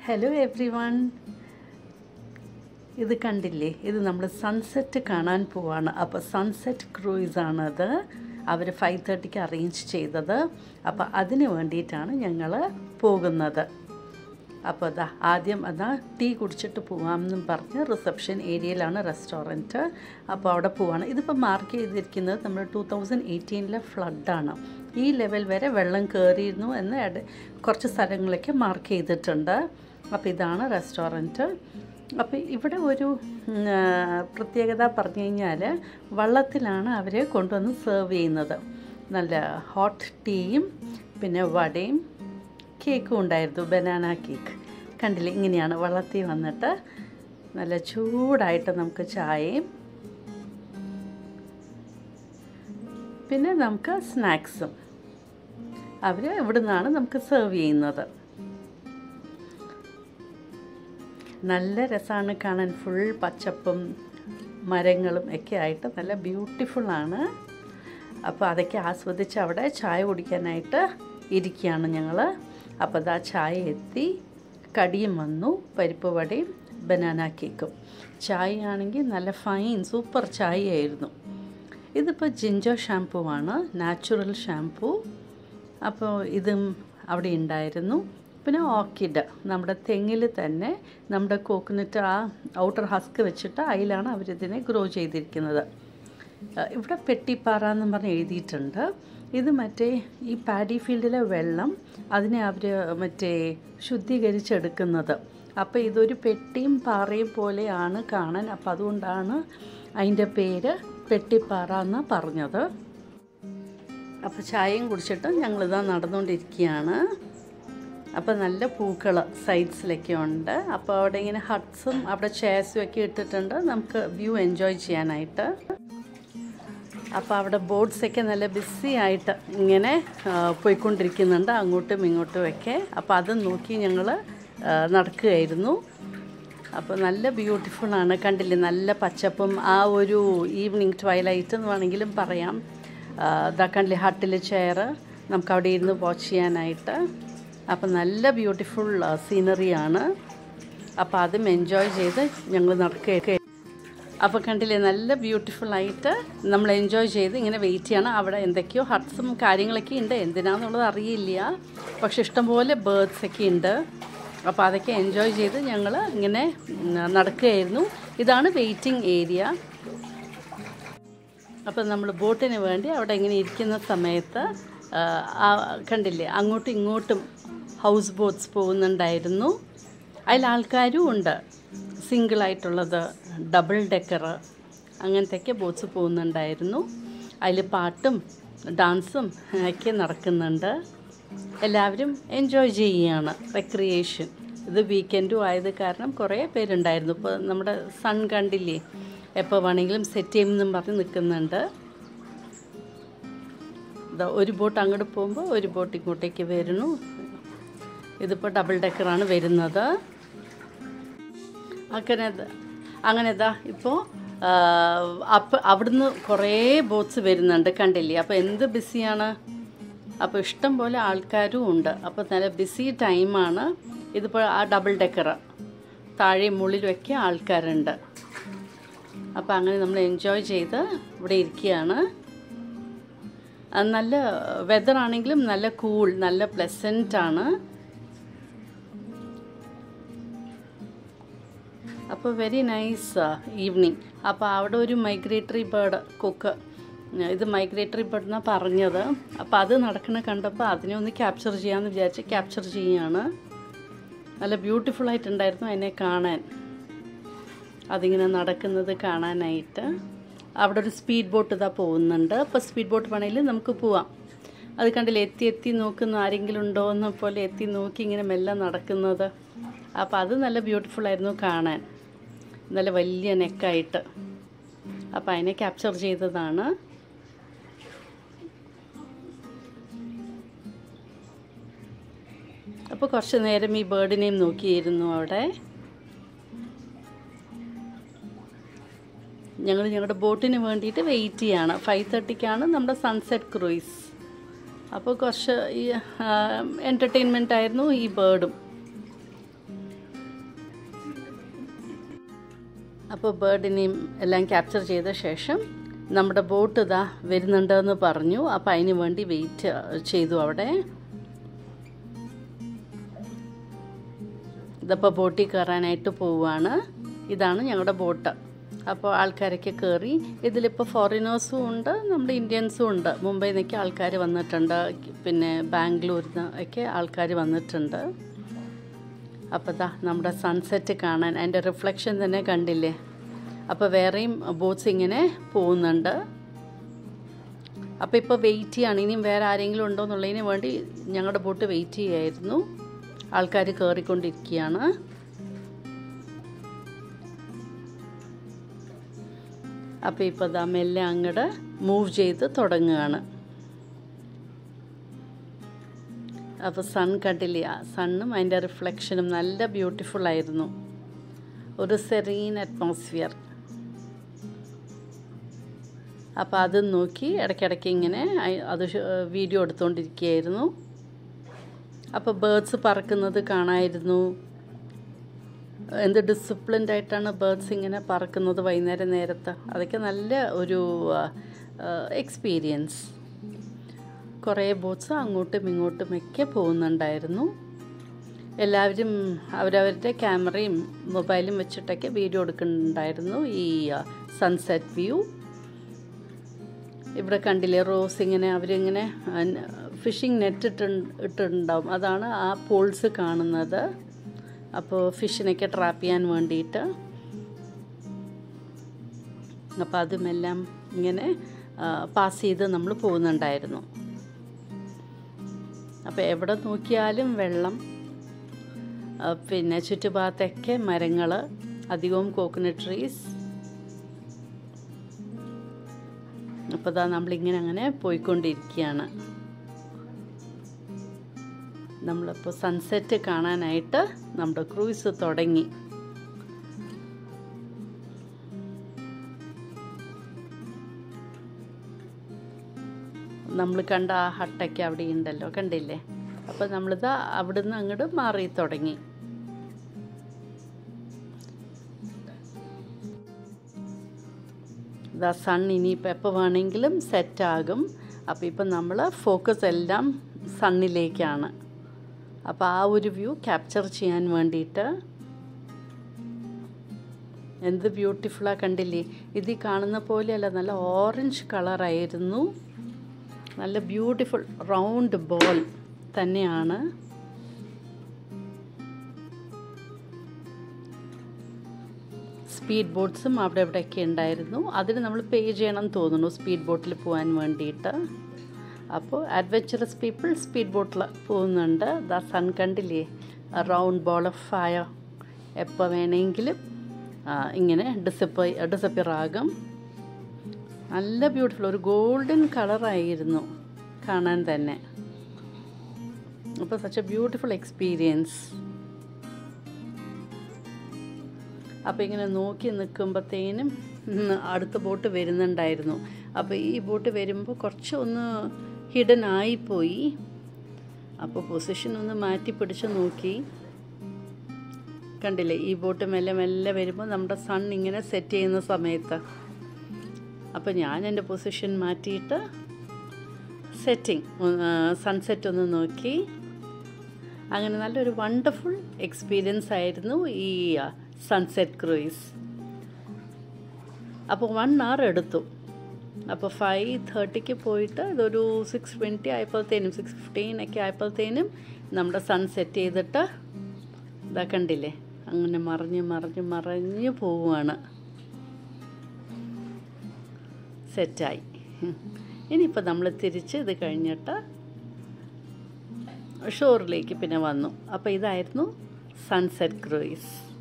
hello every one ഇത് കണ്ടില്ലേ ഇത് നമ്മൾ സൺസെറ്റ് കാണാൻ പോവാണ് അപ്പോൾ സൺസെറ്റ് ക്രൂയിസാണത് അവർ ഫൈവ് തേർട്ടിക്ക് അറേഞ്ച് ചെയ്തത് അപ്പോൾ അതിന് വേണ്ടിയിട്ടാണ് ഞങ്ങൾ പോകുന്നത് അപ്പോൾ അതാ ആദ്യം അതാ ടീ കുടിച്ചിട്ട് പോകാമെന്നും പറഞ്ഞ് റിസപ്ഷൻ ഏരിയയിലാണ് റെസ്റ്റോറൻറ്റ് അപ്പോൾ അവിടെ പോവാണ് ഇതിപ്പോൾ മാർക്ക് ചെയ്തിരിക്കുന്നത് നമ്മൾ ടു തൗസൻഡ് എയ്റ്റീനിലെ ഫ്ലഡാണ് ഈ ലെവൽ വരെ വെള്ളം കയറിയിരുന്നു എന്ന് ഇട കുറച്ച് സ്ഥലങ്ങളൊക്കെ മാർക്ക് ചെയ്തിട്ടുണ്ട് അപ്പോൾ ഇതാണ് റെസ്റ്റോറൻറ്റ് അപ്പോൾ ഇവിടെ ഒരു ഉം, ആ, പ്രത്യേകത പറഞ്ഞു കഴിഞ്ഞാൽ വള്ളത്തിലാണ് അവർ കൊണ്ടുവന്ന് സെർവ് ചെയ്യുന്നത് നല്ല ഹോട്ട് ടീയും പിന്നെ വടയും കേക്കും ഉണ്ടായിരുന്നു ബനാന കേക്ക് കണ്ടില്ലേ ഇങ്ങനെയാണ് വള്ളത്തിൽ വന്നിട്ട് നല്ല ചൂടായിട്ട് നമുക്ക് ചായയും പിന്നെ നമുക്ക് സ്നാക്സും അവർ ഇവിടെ നിന്നാണ് നമുക്ക് സെർവ് ചെയ്യുന്നത് നല്ല രസമാണ് കാണാൻ ഫുൾ പച്ചപ്പും മരങ്ങളും ഒക്കെ ആയിട്ട് നല്ല ബ്യൂട്ടിഫുള്ളാണ് അപ്പോൾ അതൊക്കെ ആസ്വദിച്ച് അവിടെ ചായ കുടിക്കാനായിട്ട് ഇരിക്കുകയാണ് ഞങ്ങൾ അപ്പോൾ അതാ ചായ എത്തി കടിയും വന്നു പരിപ്പ് വടയും ബനാന കേക്കും ചായ ആണെങ്കിൽ നല്ല ഫൈൻ സൂപ്പർ ചായയായിരുന്നു ഇതിപ്പോൾ ജിഞ്ചോ ഷാംപൂ ആണ് നാച്ചുറൽ ഷാംപൂ അപ്പോൾ ഇതും അവിടെ ഉണ്ടായിരുന്നു പിന്നെ ഓർക്കിഡ് നമ്മുടെ തെങ്ങിൽ തന്നെ നമ്മുടെ കോക്കനട്ട് ആ ഔട്ടർ ഹസ്ക് വെച്ചിട്ട് അതിലാണ് അവരിതിനെ ഗ്രോ ചെയ്തിരിക്കുന്നത് ഏഹ് ഇവിടെ പെട്ടിപ്പാറ എന്നും പറഞ്ഞ് എഴുതിയിട്ടുണ്ട് ഇത് മറ്റേ ഈ പാഡി ഫീൽഡിലെ വെള്ളം അതിനെ അവർ മറ്റേ ശുദ്ധീകരിച്ചെടുക്കുന്നത് അപ്പോൾ ഇതൊരു പെട്ടിയും പാറയും പോലെയാണ് കാണാൻ അപ്പോൾ അതുകൊണ്ടാണ് അതിൻ്റെ പേര് പെട്ടിപ്പാറ എന്ന് പറഞ്ഞത് അപ്പോൾ ചായയും കുടിച്ചിട്ട് ഞങ്ങളിതാ നടന്നുകൊണ്ടിരിക്കുകയാണ് അപ്പോൾ നല്ല പൂക്കൾ സൈഡ്സിലൊക്കെ ഉണ്ട് അപ്പോൾ അവിടെ ഇങ്ങനെ ഹട്ട്സും അവിടെ ചെയർസും ഒക്കെ ഇട്ടിട്ടുണ്ട് നമുക്ക് വ്യൂ എൻജോയ് ചെയ്യാനായിട്ട് അപ്പോൾ അവിടെ ബോട്ട്സൊക്കെ നല്ല ബിസി ആയിട്ട് ഇങ്ങനെ ആ, പോയിക്കൊണ്ടിരിക്കുന്നുണ്ട് അങ്ങോട്ടും ഇങ്ങോട്ടും ഒക്കെ അപ്പോൾ അത് നോക്കി ഞങ്ങൾ നടക്കുകയായിരുന്നു അപ്പോൾ നല്ല ബ്യൂട്ടിഫുള്ളാണ് കണ്ടില്ലേ നല്ല പച്ചപ്പും ആ ഒരു ഈവനിങ് ട്വൈലൈറ്റ് എന്ന് വേണമെങ്കിലും പറയാം ആ, ഇതാ കണ്ടില്ലേ ഹട്ടിൽ ചെയർ നമുക്ക് അവിടെ ഇരുന്ന് വാച്ച് ചെയ്യാനായിട്ട് അപ്പോൾ നല്ല ബ്യൂട്ടിഫുൾ സീനറിയാണ് അപ്പോൾ അതും എൻജോയ് ചെയ്ത് ഞങ്ങൾ നടക്കുക അപ്പോൾ കണ്ടില്ലേ നല്ല ബ്യൂട്ടിഫുൾ ആയിട്ട് നമ്മൾ എൻജോയ് ചെയ്ത് ഇങ്ങനെ വെയിറ്റ് ചെയ്യണം അവിടെ എന്തൊക്കെയോ ഹട്ട്സും കാര്യങ്ങളൊക്കെ ഉണ്ട് എന്തിനാന്നുള്ളത് അറിയില്ല പക്ഷെ ഇഷ്ടംപോലെ ബേർഡ്സ് ഒക്കെ ഉണ്ട് അപ്പോൾ അതൊക്കെ എൻജോയ് ചെയ്ത് ഞങ്ങൾ ഇങ്ങനെ ഉം, നടക്കുകയായിരുന്നു ഇതാണ് വെയിറ്റിംഗ് ഏരിയ അപ്പോൾ നമ്മൾ ബോട്ടിന് വേണ്ടി അവിടെ ഇങ്ങനെ ഇരിക്കുന്ന സമയത്ത് ആ, ആ കണ്ടില്ലേ അങ്ങോട്ടും ഇങ്ങോട്ടും ഹൗസ് ബോട്ട്സ് പോകുന്നുണ്ടായിരുന്നു അതിൽ ആൾക്കാരും ഉണ്ട് സിംഗിളായിട്ടുള്ളത് ഡബിൾ ഡെക്കർ അങ്ങനത്തെയൊക്കെ ബോട്ട്സ് പോകുന്നുണ്ടായിരുന്നു അതിൽ പാട്ടും ഡാൻസും ഒക്കെ നടക്കുന്നുണ്ട് എല്ലാവരും എൻജോയ് ചെയ്യുകയാണ് റെക്രിയേഷൻ ഇത് വീക്കെൻഡും ആയത് കാരണം കുറേ പേരുണ്ടായിരുന്നു ഇപ്പോൾ നമ്മുടെ സൺ കണ്ടില്ലേ എപ്പോൾ വേണമെങ്കിലും സെറ്റ് ചെയ്യുമെന്നും പറഞ്ഞ് നിൽക്കുന്നുണ്ട് ഇതാ ഒരു ബോട്ട് അങ്ങോട്ട് പോകുമ്പോൾ ഒരു ബോട്ട് ഇങ്ങോട്ടേക്ക് വരുന്നു ഇതിപ്പോൾ ഡബിൾ ഡെക്കറാണ് വരുന്നത് അങ്ങനെ ദ- അങ്ങനെ ഇതാ ഇപ്പോൾ അപ്പം അവിടുന്ന് കുറേ ബോട്ട്സ് വരുന്നുണ്ട് കണ്ടില്ലേ അപ്പോൾ എന്ത് ബിസിയാണ് അപ്പോൾ ഇഷ്ടം പോലെ ആൾക്കാരും ഉണ്ട് അപ്പോൾ നല്ല ബിസി ടൈമാണ് ഇതിപ്പോൾ ആ ഡബിൾ ഡെക്കർ താഴെയും മുകളിലുമൊക്കെ ആൾക്കാരുണ്ട് അപ്പോൾ അങ്ങനെ നമ്മൾ എൻജോയ് ചെയ്ത് ഇവിടെ ഇരിക്കുകയാണ് ആ, നല്ല വെതർ ആണെങ്കിലും നല്ല കൂൾ നല്ല പ്ലസൻ്റ് ആണ് അപ്പോൾ വെരി നൈസ് ഈവനിങ് അപ്പോൾ അവിടെ ഒരു മൈഗ്രേറ്ററി ബേർഡ് കൊക്ക് ഇത് മൈഗ്രേറ്ററി ബേർഡ് എന്നാണ് പറഞ്ഞത് അപ്പോൾ അത് നടക്കണ കണ്ടപ്പോൾ അതിനെ ഒന്ന് ക്യാപ്ചർ ചെയ്യാമെന്ന് വിചാരിച്ച് ക്യാപ്ചർ ചെയ്യുകയാണ് നല്ല ബ്യൂട്ടിഫുൾ ആയിട്ടുണ്ടായിരുന്നു അതിനെ കാണാൻ അതിങ്ങനെ നടക്കുന്നത് കാണാനായിട്ട് അവിടെ ഒരു സ്പീഡ് ബോട്ട് ഇതാ പോകുന്നുണ്ട് അപ്പോൾ സ്പീഡ് ബോട്ട് വേണമെങ്കിൽ നമുക്ക് പോവാം അത് കണ്ടില്ല എത്തി എത്തി നോക്കുന്ന ആരെങ്കിലും ഉണ്ടോ എന്ന പോലെ എത്തി നോക്കി ഇങ്ങനെ മെല്ലെ നടക്കുന്നത് അപ്പോൾ അത് നല്ല ബ്യൂട്ടിഫുൾ ആയിരുന്നു കാണാൻ നല്ല വലിയ നെക്കായിട്ട് അപ്പോൾ അതിനെ ക്യാപ്ചർ ചെയ്തതാണ് അപ്പോൾ കുറച്ച് നേരം ഈ ബേർഡിനെയും നോക്കിയിരുന്നു അവിടെ ഞങ്ങൾ ഞങ്ങളുടെ ബോട്ടിന് വേണ്ടിയിട്ട് വെയിറ്റ് ചെയ്യാണ് ഫൈവ് തേർട്ടിക്കാണ് നമ്മുടെ സൺസെറ്റ് ക്രൂയിസ് അപ്പോൾ കുറച്ച് ഈ എൻ്റർടൈൻമെൻ്റ് ആയിരുന്നു ഈ ബേർഡും അപ്പോൾ ബേർഡിനെയും എല്ലാം ക്യാപ്ചർ ചെയ്ത ശേഷം നമ്മുടെ ബോട്ട് ഇതാ വരുന്നുണ്ടെന്ന് പറഞ്ഞു അപ്പോൾ അതിന് വേണ്ടി വെയിറ്റ് ചെയ്തു അവിടെ ഇതിപ്പോൾ ബോട്ടിൽ കയറാനായിട്ട് പോവുകയാണ് ഇതാണ് ഞങ്ങളുടെ ബോട്ട് അപ്പോൾ ആൾക്കാരൊക്കെ കയറി ഇതിലിപ്പോൾ ഫോറിനേഴ്സും ഉണ്ട് നമ്മുടെ ഇന്ത്യൻസും ഉണ്ട് മുംബൈയിൽ നിന്നൊക്കെ ആൾക്കാർ വന്നിട്ടുണ്ട് പിന്നെ ബാംഗ്ലൂരിൽ നിന്ന് ഒക്കെ ആൾക്കാർ വന്നിട്ടുണ്ട് അപ്പോൾ ദാ നമ്മുടെ സൺസെറ്റ് കാണാൻ അതിൻ്റെ റിഫ്ലക്ഷൻ തന്നെ കണ്ടില്ലേ അപ്പോൾ വേറെയും ബോട്ട്സ് ഇങ്ങനെ പോകുന്നുണ്ട് അപ്പോൾ ഇപ്പോൾ വെയിറ്റ് ചെയ്യാണ് ഇനിയും വേറെ ആരെങ്കിലും ഉണ്ടോ എന്നുള്ളതിന് വേണ്ടി ഞങ്ങളുടെ ബോട്ട് വെയിറ്റ് ചെയ്യായിരുന്നു ആൾക്കാർ കയറിക്കൊണ്ടിരിക്കുകയാണ് അപ്പോൾ ഇപ്പോൾ ദാ മെല്ലെ അങ്ങോട്ട് മൂവ് ചെയ്ത് തുടങ്ങുകയാണ് അപ്പോൾ സൺ കണ്ടില്ല സണ്ണും അതിൻ്റെ റിഫ്ലക്ഷനും നല്ല ബ്യൂട്ടിഫുൾ ആയിരുന്നു ഒരു സെറീൻ അറ്റ്മോസ്ഫിയർ അപ്പോൾ അത് നോക്കി ഇടയ്ക്കിടയ്ക്ക് ഇങ്ങനെ അത് വീഡിയോ എടുത്തുകൊണ്ടിരിക്കുകയായിരുന്നു അപ്പോൾ ബേർഡ്സ് പറക്കുന്നത് കാണായിരുന്നു എന്ത് ഡിസിപ്ലിൻഡ് ആയിട്ടാണ് ബേർഡ്സ് ഇങ്ങനെ പറക്കുന്നത് വൈകുന്നേരം നേരത്ത് അതൊക്കെ നല്ല ഒരു എക്സ്പീരിയൻസ് കുറേ ബോട്ട്സ് അങ്ങോട്ടും ഇങ്ങോട്ടും ഒക്കെ പോകുന്നുണ്ടായിരുന്നു എല്ലാവരും അവരവരുടെ ക്യാമറയും മൊബൈലും വെച്ചിട്ടൊക്കെ വീഡിയോ എടുക്കുന്നുണ്ടായിരുന്നു ഈ സൺസെറ്റ് വ്യൂ ഇവിടെ കണ്ടില്ലേ റോസ് ഇങ്ങനെ അവരിങ്ങനെ ഫിഷിംഗ് നെറ്റ് ഇട്ട് ഇട്ടിട്ടുണ്ടാവും അതാണ് ആ പോൾസ് കാണുന്നത് അപ്പോൾ ഫിഷിനൊക്കെ ട്രാപ്പ് ചെയ്യാൻ വേണ്ടിയിട്ട് അപ്പോൾ അതുമെല്ലാം ഇങ്ങനെ പാസ് ചെയ്ത് നമ്മൾ പോകുന്നുണ്ടായിരുന്നു അപ്പോൾ എവിടെ നോക്കിയാലും വെള്ളം പിന്നെ ചുറ്റുഭാഗത്തൊക്കെ മരങ്ങൾ അധികവും കോക്കനട്ട് ട്രീസ് അപ്പോൾ ഇതാ നമ്മളിങ്ങനെ അങ്ങനെ പോയിക്കൊണ്ടിരിക്കുകയാണ് നമ്മളിപ്പോൾ സൺസെറ്റ് കാണാനായിട്ട് നമ്മുടെ ക്രൂയിസ് തുടങ്ങി നമ്മൾ കണ്ട ആ ഹട്ടൊക്കെ അവിടെ ഉണ്ടല്ലോ കണ്ടില്ലേ അപ്പോൾ നമ്മളിത് അവിടുന്ന് അങ്ങോട്ട് മാറി തുടങ്ങി ഇതാ സൺ ഇനിയിപ്പോൾ എപ്പോൾ വേണമെങ്കിലും സെറ്റാകും അപ്പോൾ ഇപ്പം നമ്മൾ ഫോക്കസ് എല്ലാം സണ്ണിലേക്കാണ് അപ്പോൾ ആ ഒരു വ്യൂ ക്യാപ്ചർ ചെയ്യാൻ വേണ്ടിയിട്ട് എന്ത് ബ്യൂട്ടിഫുള്ളാണ് കണ്ടില്ലേ ഇത് ഈ കാണുന്ന പോലെയല്ല നല്ല ഓറഞ്ച് കളറായിരുന്നു നല്ല ബ്യൂട്ടിഫുൾ റൗണ്ട് ബോൾ തന്നെയാണ് സ്പീഡ് ബോട്ട്സും അവിടെ ഇവിടെയൊക്കെ ഉണ്ടായിരുന്നു അതിന് നമ്മൾ പേ ചെയ്യണം തോന്നുന്നു സ്പീഡ് ബോട്ടിൽ പോകാൻ വേണ്ടിയിട്ട് അപ്പോൾ അഡ്വഞ്ചറസ് പീപ്പിൾ സ്പീഡ് ബോട്ടിൽ പോകുന്നുണ്ട് ദ സൺ കണ്ടില്ലേ റൗണ്ട് ബോൾ ഓഫ് ഫയർ എപ്പോൾ വേണമെങ്കിലും ഇങ്ങനെ ഡിസപ്പ ഡിസപ്പിയർ ആകും നല്ല ബ്യൂട്ടിഫുൾ ഒരു ഗോൾഡൻ കളറായിരുന്നു കാണാൻ തന്നെ അപ്പോൾ സച്ച് എ ബ്യൂട്ടിഫുൾ എക്സ്പീരിയൻസ് അപ്പോൾ ഇങ്ങനെ നോക്കി നിൽക്കുമ്പോഴത്തേനും അടുത്ത ബോട്ട് വരുന്നുണ്ടായിരുന്നു അപ്പോൾ ഈ ബോട്ട് വരുമ്പോൾ കുറച്ച് ഒന്ന് ഹിഡൻ ആയിപ്പോയി അപ്പോൾ പൊസിഷൻ ഒന്ന് മാറ്റി പിടിച്ച് നോക്കി കണ്ടില്ലേ ഈ ബോട്ട് മെല്ലെ മെല്ലെ വരുമ്പോൾ നമ്മുടെ സൺ ഇങ്ങനെ സെറ്റ് ചെയ്യുന്ന സമയത്ത് അപ്പോൾ ഞാൻ എൻ്റെ പൊസിഷൻ മാറ്റിയിട്ട് സെറ്റിംഗ് സൺസെറ്റ് ഒന്ന് നോക്കി അങ്ങനെ നല്ലൊരു വണ്ടർഫുൾ എക്സ്പീരിയൻസ് ആയിരുന്നു ഈ സൺസെറ്റ് ക്രൂയിസ് അപ്പോൾ വൺ അവർ എടുത്തു അപ്പോൾ ഫൈവ് തേർട്ടിക്ക് പോയിട്ട് ഇതൊരു സിക്സ് ട്വൻറ്റി ആയപ്പോഴത്തേനും സിക്സ് ഫിഫ്റ്റീൻ ഒക്കെ ആയപ്പോഴത്തേനും നമ്മുടെ സൺ സെറ്റ് ചെയ്തിട്ട് ഇതാ കണ്ടില്ലേ അങ്ങനെ മറിഞ്ഞ് മറിഞ്ഞ് മറിഞ്ഞ് പോവുകയാണ് സെറ്റായി ഇനിയിപ്പോൾ നമ്മൾ തിരിച്ച് ഇത് കഴിഞ്ഞിട്ട് ഷോറിലേക്ക് പിന്നെ വന്നു അപ്പോൾ ഇതായിരുന്നു സൺസെറ്റ് ക്രൂയിസ്